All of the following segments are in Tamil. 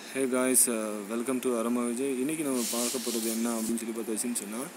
hey guys welcome to Arama Vijay இன்றைக்கி நம்ம பார்க்க போகிறது என்ன அப்படின்னு சொல்லி பார்த்தாச்சுன்னு சொன்னால்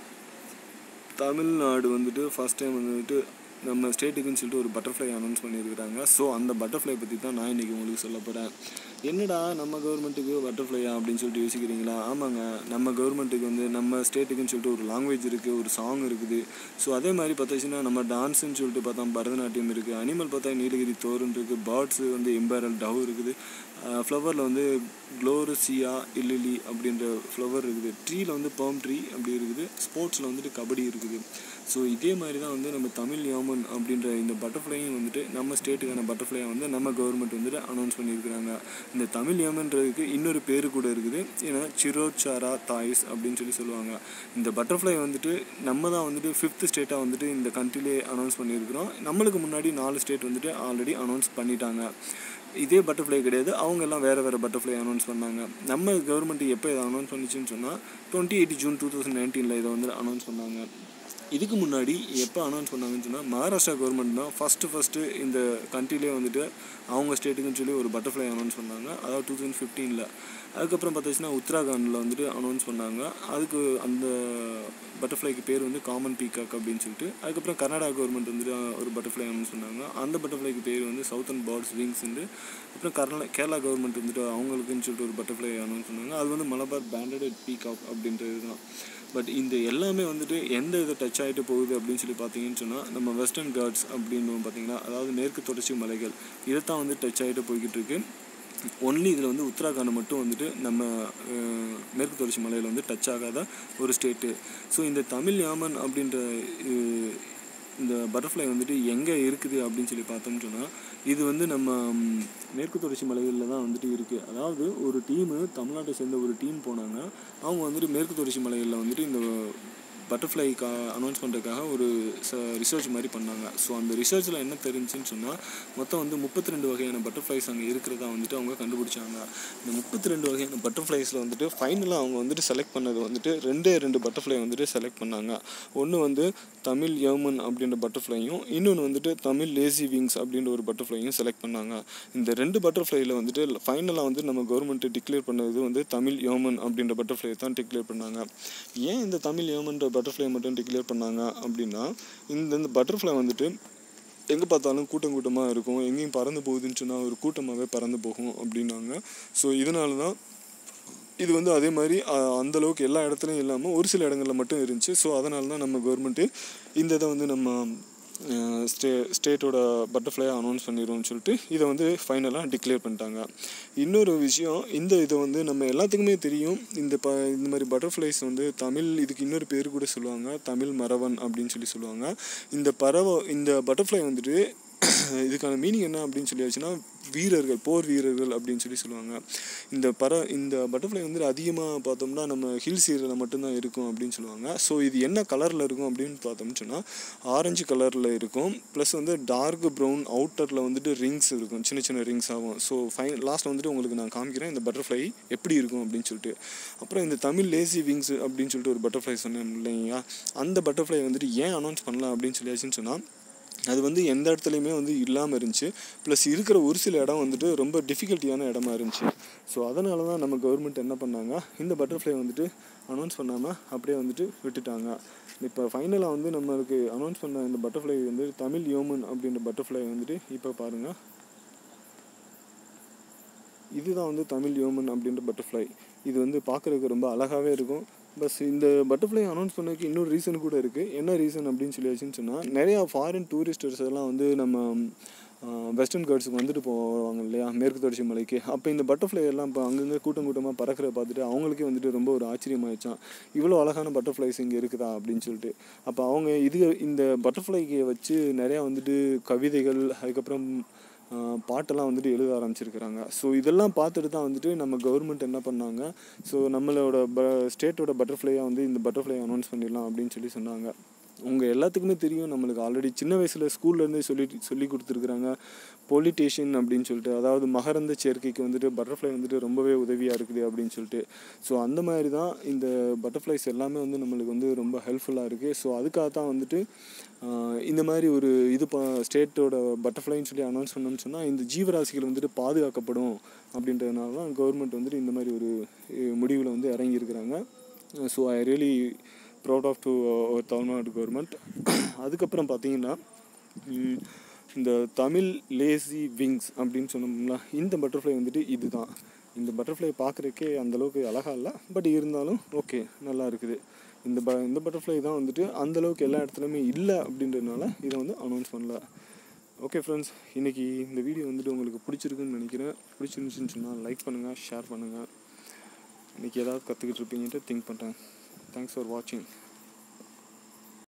தமிழ்நாடு வந்துட்டு ஃபஸ்ட் டைம் வந்துட்டு நம்ம ஸ்டேட்டுக்குன்னு சொல்லிட்டு ஒரு பட்டர்ஃப்ளை அனௌன்ஸ் பண்ணியிருக்கிறாங்க ஸோ அந்த பட்டர்ஃப்ளை பற்றி தான் நான் இன்றைக்கி உங்களுக்கு சொல்ல போகிறேன் என்னடா நம்ம கவர்மெண்ட்டுக்கு பட்டர்ஃப்ளையா அப்படின்னு சொல்லிட்டு யோசிக்கிறீங்களா ஆமாங்க நம்ம கவர்மெண்ட்டுக்கு வந்து நம்ம ஸ்டேட்டுக்குன்னு சொல்லிட்டு ஒரு லாங்குவேஜ் இருக்குது ஒரு சாங் இருக்குது ஸோ அதே மாதிரி பார்த்தாச்சுன்னா நம்ம டான்ஸுன்னு சொல்லிட்டு பார்த்தா பரதநாட்டியம் இருக்குது அனிமல் பார்த்தா நீலகிரி தோறுன்னு இருக்குது பேர்ட்ஸு வந்து எம்பேரல் டவ் இருக்குது ஃப்ளவரில் வந்து க்ளோரசியா இல்லிலி அப்படின்ற ஃப்ளவர் இருக்குது ட்ரீயில் வந்து பர்ம் ட்ரீ அப்படி இருக்குது ஸ்போர்ட்ஸில் வந்துட்டு கபடி இருக்குது ஸோ இதே மாதிரி தான் வந்து நம்ம தமிழ் யாமன் அப்படின்ற இந்த பட்டர்ஃப்ளையும் வந்துட்டு நம்ம ஸ்டேட்டுக்கான பட்டர்ஃப்ளையை வந்து நம்ம கவர்மெண்ட் வந்துட்டு அனௌன்ஸ் பண்ணியிருக்கிறாங்க இந்த தமிழ் யாமன்றதுக்கு இன்னொரு பேர் கூட இருக்குது ஏன்னா சிரோச்சாரா தாய்ஸ் அப்படின்னு சொல்லி சொல்லுவாங்க இந்த பட்டர்ஃப்ளை வந்துட்டு நம்ம தான் வந்துட்டு ஃபிஃப்த் ஸ்டேட்டாக வந்துட்டு இந்த கண்ட்ரிலே அனௌன்ஸ் பண்ணியிருக்கிறோம் நம்மளுக்கு முன்னாடி நாலு ஸ்டேட் வந்துட்டு ஆல்ரெடி அனௌன்ஸ் பண்ணிட்டாங்க இதே பட்டர்ஃப்ளை கிடையாது அவங்க எல்லாம் வேறு வேறு பட்டர்ஃப்ளை அனௌன்ஸ் பண்ணாங்க நம்ம கவர்மெண்ட் எப்போ இதை அனௌன்ஸ் பண்ணிச்சுன்னு சொன்னால் twenty eight June two thousand நைன்டீனில் இதை வந்து அனௌன்ஸ் பண்ணாங்க இதுக்கு முன்னாடி எப்போ அனௌன்ஸ் பண்ணாங்கன்னு சொன்னால் மகாராஷ்டிரா கவர்மெண்ட் தான் ஃபஸ்ட்டு ஃபஸ்ட்டு இந்த கண்ட்ரிலே வந்துட்டு அவங்க ஸ்டேட்டுக்குன்னு சொல்லி ஒரு பட்டர்ஃப்ளை அனௌன்ஸ் பண்ணாங்க அதாவது டூ தௌசண்ட் ஃபிஃப்டீனில் அதுக்கப்புறம் பார்த்தாச்சுன்னா உத்தராகண்டில் வந்துட்டு அனௌன்ஸ் பண்ணாங்க அதுக்கு அந்த பட்டர்ஃப்ளைக்கு பேர் வந்து காமன் பீகாக் அப்படின்னு சொல்லிட்டு அதுக்கப்புறம் கர்நாடகா கவர்மெண்ட் வந்துட்டு ஒரு பட்டர்ஃப்ளை அனௌன்ஸ் பண்ணாங்க அந்த பட்டர்ஃப்ளைக்கு பேர் வந்து சவுத்தன் பேர்ட்ஸ் விங்ஸ் வந்து அப்புறம் கர்நாடகா கேரளா கவர்மெண்ட் வந்துட்டு அவங்களுக்குன்னு சொல்லிட்டு ஒரு பட்டர்ஃப்ளை அனௌன்ஸ் பண்ணாங்க அது வந்து மலபார் பேண்டட் பீகாக் அப்படின்றது தான் பட் இந்த எல்லாமே வந்துட்டு எந்த இதை டச் ஆகிட்டு போகுது அப்படின்னு சொல்லி பார்த்தீங்கன்னு சொன்னால் நம்ம வெஸ்டர்ன் கார்ட்ஸ் அப்படின்னு பார்த்தீங்கன்னா அதாவது மேற்கு தொடர்ச்சி மலைகள் இதைத்தான் வந்து டச் ஆகிட்டு போய்கிட்டு இருக்கு ஒன்லி இதில் வந்து உத்தராகண்ட் மட்டும் வந்துட்டு நம்ம மேற்கு தொடர்ச்சி மலையில் வந்து டச் ஆகாத ஒரு ஸ்டேட்டு ஸோ இந்த தமிழ் யாமன் அப்படின்ற இந்த பட்டர்ஃப்ளை வந்துட்டு எங்கே இருக்குது அப்படின்னு சொல்லி பார்த்தோம்னு சொன்னால் இது வந்து நம்ம மேற்கு தொடர்ச்சி மலைகளில் தான் வந்துட்டு இருக்குது அதாவது ஒரு டீமு தமிழ்நாட்டை சேர்ந்த ஒரு டீம் போனாங்க அவங்க வந்துட்டு மேற்கு தொடர்ச்சி மலைகளில் வந்துட்டு இந்த பட்டர்ஃப்ளைக்கா அனௌன்ஸ் பண்ணுறதுக்காக ஒரு ச ரிசர்ச் மாதிரி பண்ணாங்க ஸோ அந்த ரிசர்ச்சில் என்ன தெரிஞ்சுன்னு சொன்னால் மொத்தம் வந்து முப்பத்தி ரெண்டு வகையான பட்டர்ஃப்ளைஸ் அங்கே இருக்கிறதா வந்துட்டு அவங்க கண்டுபிடிச்சாங்க இந்த முப்பத்தி ரெண்டு வகையான பட்டர்ஃப்ளைஸில் வந்துட்டு ஃபைனலாக அவங்க வந்துட்டு செலக்ட் பண்ணது வந்துட்டு ரெண்டே ரெண்டு பட்டர்ஃப்ளை வந்துட்டு செலக்ட் பண்ணாங்க ஒன்று வந்து தமிழ் யர்மன் அப்படின்ற பட்டர்ஃப்ளையும் இன்னொன்று வந்துட்டு தமிழ் லேசி விங்ஸ் அப்படின்ற ஒரு பட்டர்ஃப்ளையும் செலக்ட் பண்ணாங்க இந்த ரெண்டு பட்டர்ஃப்ளைல வந்துட்டு ஃபைனலாக வந்து நம்ம கவர்மெண்ட் டிக்ளேர் பண்ணது வந்து தமிழ் யோமன் அப்படின்ற பட்டர்ஃப்ளை தான் டிக்ளேர் பண்ணாங்க ஏன் இந்த தமிழ் யோமன்ற பட்டர்ஃப்ளை மட்டும் டிக்ளேர் பண்ணாங்க அப்படின்னா இந்த இந்த பட்டர்ஃப்ளை வந்துட்டு எங்கே பார்த்தாலும் கூட்டம் கூட்டமாக இருக்கும் எங்கேயும் பறந்து போகுதுன்னு சொன்னால் ஒரு கூட்டமாகவே பறந்து போகும் அப்படின்னாங்க ஸோ இதனால தான் இது வந்து அதே மாதிரி அந்தளவுக்கு எல்லா இடத்துலையும் இல்லாமல் ஒரு சில இடங்களில் மட்டும் இருந்துச்சு ஸோ அதனால தான் நம்ம கவர்மெண்ட்டு இந்த இதை வந்து நம்ம ஸ்டே ஸ்டேட்டோட பட்டர்ஃப்ளையை அனௌன்ஸ் பண்ணிடுவோம்னு சொல்லிட்டு இதை வந்து ஃபைனலாக டிக்ளேர் பண்ணிட்டாங்க இன்னொரு விஷயம் இந்த இதை வந்து நம்ம எல்லாத்துக்குமே தெரியும் இந்த ப இந்த மாதிரி பட்டர்ஃப்ளைஸ் வந்து தமிழ் இதுக்கு இன்னொரு பேர் கூட சொல்லுவாங்க தமிழ் மரவன் அப்படின்னு சொல்லி சொல்லுவாங்க இந்த பறவை இந்த பட்டர்ஃப்ளை வந்துட்டு இதுக்கான மீனிங் என்ன அப்படின்னு சொல்லியாச்சுன்னா வீரர்கள் போர் வீரர்கள் அப்படின்னு சொல்லி சொல்லுவாங்க இந்த பற இந்த பட்டர்ஃப்ளை வந்துட்டு அதிகமாக பார்த்தோம்னா நம்ம ஹில்ஸ் ஏரியாவில் மட்டும்தான் இருக்கும் அப்படின்னு சொல்லுவாங்க ஸோ இது என்ன கலரில் இருக்கும் அப்படின்னு பார்த்தோம்னு சொன்னால் ஆரஞ்சு கலரில் இருக்கும் ப்ளஸ் வந்து டார்க் ப்ரௌன் அவுட்டரில் வந்துட்டு ரிங்ஸ் இருக்கும் சின்ன சின்ன ரிங்ஸ் ஆகும் ஸோ ஃபைன் லாஸ்ட்டில் வந்துட்டு உங்களுக்கு நான் காமிக்கிறேன் இந்த பட்டர்ஃப்ளை எப்படி இருக்கும் அப்படின்னு சொல்லிட்டு அப்புறம் இந்த தமிழ் லேசி விங்ஸ் அப்படின்னு சொல்லிட்டு ஒரு பட்டர்ஃப்ளை சொன்னேன் இல்லைங்களா அந்த பட்டர்ஃப்ளை வந்துட்டு ஏன் அனௌன்ஸ் பண்ணலாம் அப்படின்னு சொல்லியாச்சுன்னு சொன்னால் அது வந்து எந்த இடத்துலையுமே வந்து இல்லாமல் இருந்துச்சு ப்ளஸ் இருக்கிற ஒரு சில இடம் வந்துட்டு ரொம்ப டிஃபிகல்ட்டியான இடமா இருந்துச்சு ஸோ அதனால தான் நம்ம கவர்மெண்ட் என்ன பண்ணாங்க இந்த பட்டர்ஃப்ளை வந்துட்டு அனௌன்ஸ் பண்ணாமல் அப்படியே வந்துட்டு விட்டுட்டாங்க இப்போ ஃபைனலாக வந்து நம்மளுக்கு அனௌன்ஸ் பண்ண இந்த பட்டர்ஃப்ளை வந்து தமிழ் யோமன் அப்படின்ற பட்டர்ஃப்ளை வந்துட்டு இப்போ பாருங்கள் இதுதான் வந்து தமிழ் யோமன் அப்படின்ற பட்டர்ஃப்ளை இது வந்து பார்க்குறதுக்கு ரொம்ப அழகாகவே இருக்கும் பஸ் இந்த பட்டர்ஃப்ளை அனௌன்ஸ் பண்ணதுக்கு இன்னொரு ரீசன் கூட இருக்குது என்ன ரீசன் அப்படின்னு சொல்லியாச்சுன்னு சொன்னால் நிறையா ஃபாரின் டூரிஸ்டர்ஸ் எல்லாம் வந்து நம்ம வெஸ்டர்ன் கார்ட்ஸுக்கு வந்துட்டு போவாங்க இல்லையா மேற்கு தொடர்ச்சி மலைக்கு அப்போ இந்த பட்டர்ஃப்ளை எல்லாம் இப்போ அங்கங்கே கூட்டம் கூட்டமாக பறக்கிற பார்த்துட்டு அவங்களுக்கே வந்துட்டு ரொம்ப ஒரு ஆச்சரியமாயிடுச்சான் இவ்வளோ அழகான பட்டர்ஃப்ளைஸ் இங்கே இருக்குதா அப்படின்னு சொல்லிட்டு அப்போ அவங்க இது இந்த பட்டர்ஃப்ளைக்கு வச்சு நிறையா வந்துட்டு கவிதைகள் அதுக்கப்புறம் பாட்டெல்லாம் வந்துட்டு எழுத ஆரம்பிச்சிருக்கிறாங்க ஸோ இதெல்லாம் பார்த்துட்டு தான் வந்துட்டு நம்ம கவர்மெண்ட் என்ன பண்ணாங்க ஸோ நம்மளோட ப ஸ்டேட்டோட பட்டர்ஃப்ளையாக வந்து இந்த பட்டர்ஃப்ளை அனௌன்ஸ் பண்ணிடலாம் அப்படின்னு சொல்லி சொன்னாங்க உங்கள் எல்லாத்துக்குமே தெரியும் நம்மளுக்கு ஆல்ரெடி சின்ன வயசில் ஸ்கூல்லேருந்தே சொல்லி சொல்லி கொடுத்துருக்குறாங்க பொலிட்டேஷன் அப்படின்னு சொல்லிட்டு அதாவது மகரந்த சேர்க்கைக்கு வந்துட்டு பட்டர்ஃப்ளை வந்துட்டு ரொம்பவே உதவியாக இருக்குது அப்படின்னு சொல்லிட்டு ஸோ அந்த மாதிரி தான் இந்த பட்டர்ஃப்ளைஸ் எல்லாமே வந்து நம்மளுக்கு வந்து ரொம்ப ஹெல்ப்ஃபுல்லாக இருக்குது ஸோ அதுக்காக தான் வந்துட்டு ஆஹ், இந்த மாதிரி ஒரு இது ப ஸ்டேட்டோட பட்டர்ஃப்ளைன்னு சொல்லி அனௌன்ஸ் பண்ணோம்னு சொன்னால் இந்த ஜீவராசிகள் வந்துட்டு பாதுகாக்கப்படும் அப்படின்றதுனால தான் கவர்மெண்ட் வந்துட்டு இந்த மாதிரி ஒரு முடிவில் வந்து இறங்கியிருக்கிறாங்க so I really proud of to Tamil Nadu government அதுக்கப்புறம் பார்த்தீங்கன்னா ம், இந்த தமிழ் லேசி விங்ஸ் அப்படின்னு சொன்னோம்ல இந்த பட்டர்ஃப்ளை வந்துட்டு இதுதான் இந்த பட்டர்ஃப்ளை பார்க்குறக்கே அந்தளவுக்கு அழகா இல்லை பட் இருந்தாலும் ஓகே நல்லா இருக்குது இந்த ப இந்த பட்டர்ஃப்ளை தான் வந்துட்டு அந்தளவுக்கு எல்லா இடத்துலையுமே இல்லை அப்படின்றதுனால இதை வந்து அனௌன்ஸ் பண்ணல ஓகே ஃப்ரெண்ட்ஸ் இன்றைக்கி இந்த வீடியோ வந்துட்டு உங்களுக்கு பிடிச்சிருக்குன்னு நினைக்கிறேன் பிடிச்சிருந்துச்சுன்னு சொன்னால் லைக் பண்ணுங்கள் ஷேர் பண்ணுங்கள் இன்றைக்கி ஏதாவது கற்றுக்கிட்டு இருப்பீங்கன்ட்டு திங்க் பண்ணுறேன் தேங்க்ஸ் ஃபார் வாட்சிங்